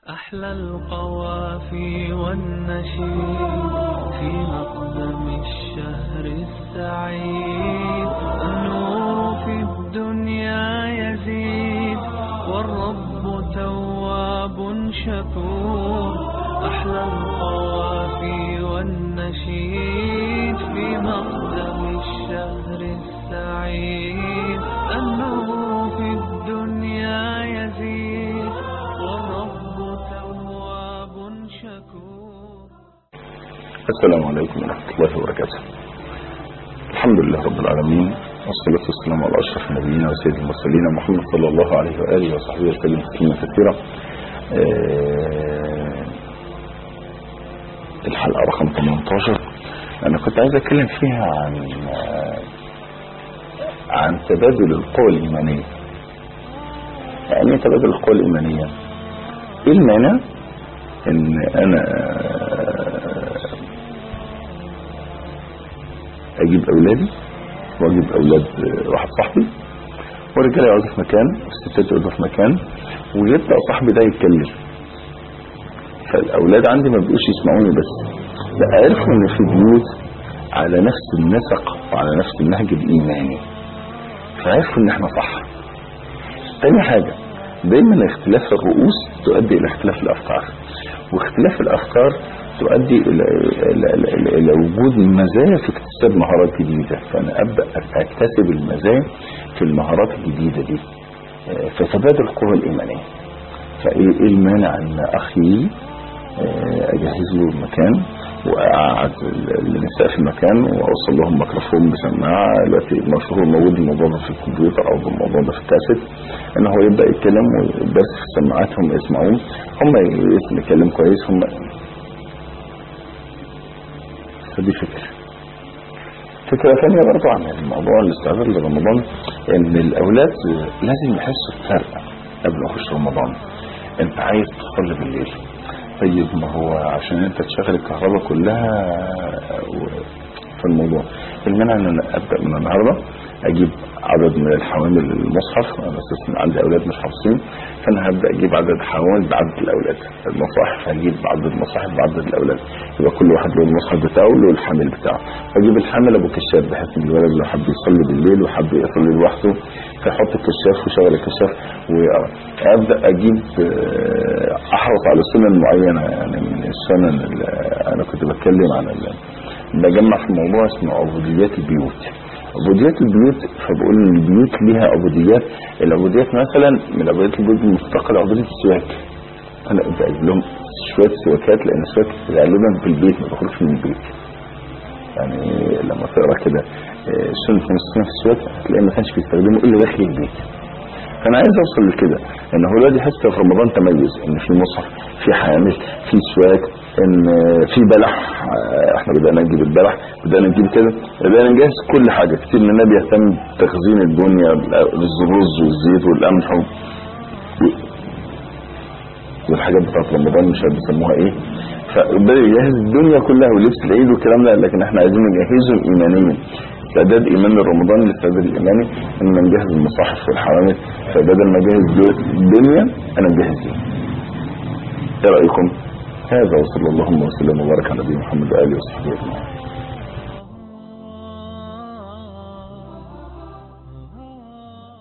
أحلى القوافي والنشيد في مقدم الشهر السعيد النور في الدنيا يزيد والرب تواب شكور أحلى القوافي والنشيد في مقدم الشهر السعيد النور في الدنيا يزيد والرب تواب شكور السلام عليكم ورحمة الله وبركاته الحمد لله رب العالمين والصلاة والسلام على أشرف نبينا وسيد المرسلين محمد صلى الله عليه وآله وصحبه وسلم تسليما كثيرا آه، الحلقة رقم 18 أنا كنت عايز أتكلم فيها عن آه، عن تبادل القوى الإيمانية يعني إيه تبادل القوى الإيمانية إيه المانع إن أنا اجيب اولادي واجيب اولاد واحد صاحبي والرجاله يقعدوا في مكان والستات يقعدوا في مكان ويبدا صاحبي ده يتكلم فالاولاد عندي ما بيبقوش يسمعوني بس لا عرفوا ان في بيوت على نفس النسق وعلى نفس النهج الايماني فعرفوا ان احنا صح تاني حاجه دايما اختلاف الرؤوس تؤدي الى اختلاف الافكار واختلاف الافكار تؤدي الى الى, إلى, إلى, إلى وجود مزايا في اكتساب مهارات جديده فانا ابدا اكتسب المزايا في المهارات الجديده دي آه، فتبادل القوى الايمانيه فايه إيه المانع ان اخي يجي، آه، اجهز له المكان واقعد النساء في المكان واوصل لهم ميكروفون بسماعه دلوقتي المشهور موجود الموضوع ده في الكمبيوتر او الموضوع ده في الكاسيت ان هو يبدا يتكلم بس في السماعات هم يسمعوه هم يسمع يتكلم كويس هم فدي فكره فكرة ثانية برضو عن الموضوع الاستعداد لرمضان ان الاولاد لازم يحسوا بفرق قبل ما يخش رمضان انت عايز تصلي بالليل طيب ما هو عشان انت تشغل الكهرباء كلها في الموضوع المنع ان انا ابدا من النهارده اجيب عدد من الحوامل المصحف انا اساسا عندي اولاد مش حافظين فانا هبدا اجيب عدد حوامل بعدد الاولاد المصاحف هجيب عدد المصاحف بعدد الاولاد يبقى كل واحد له المصحف بتاعه له الحامل بتاعه اجيب الحامل ابو كشاف بحيث ان الولد لو حب يصلي بالليل وحب يصلي لوحده فيحط الكشاف ويشغل الكشاف وابدا اجيب آه، احرص على سنن معينه يعني من السنن اللي انا كنت بتكلم عن ال- بجمع في موضوع اسمه عبوديات البيوت عبوديات البيوت فبقول ان البيوت ليها عبوديات العبوديات مثلا من عبوديات البيوت المفتقده عبوديه السواك انا بجيب لهم شويه سواكات لان السواك غالبا في البيت ما بخرجش من البيت يعني لما تقرا كده آه، سنه المسلمين في السواك هتلاقي ما كانش بيستخدمه الا داخل البيت فانا عايز اوصل لكده ان هو الواد يحس في رمضان تميز ان في مصحف في حامل في سواك ان في بلح آه، احنا بدانا نجيب البلح بدانا نجيب كده بدانا نجهز كل حاجه كتير مننا بيهتم بتخزين الدنيا بالرز والزيت والقمح و- والحاجات بتاعت رمضان مش عارف بيسموها ايه فبدا يجهز الدنيا كلها ولبس العيد والكلام ده لكن احنا عايزين نجهزهم ايمانيا استعداد ايمان لرمضان الاستعداد الايماني ان نجهز المصاحف والحوامل فبدل ما اجهز دو- الدنيا انا مجهز دي ايه رايكم؟ هذا وصلى اللهم وسلم وبارك على نبينا محمد واله وصحبه اجمعين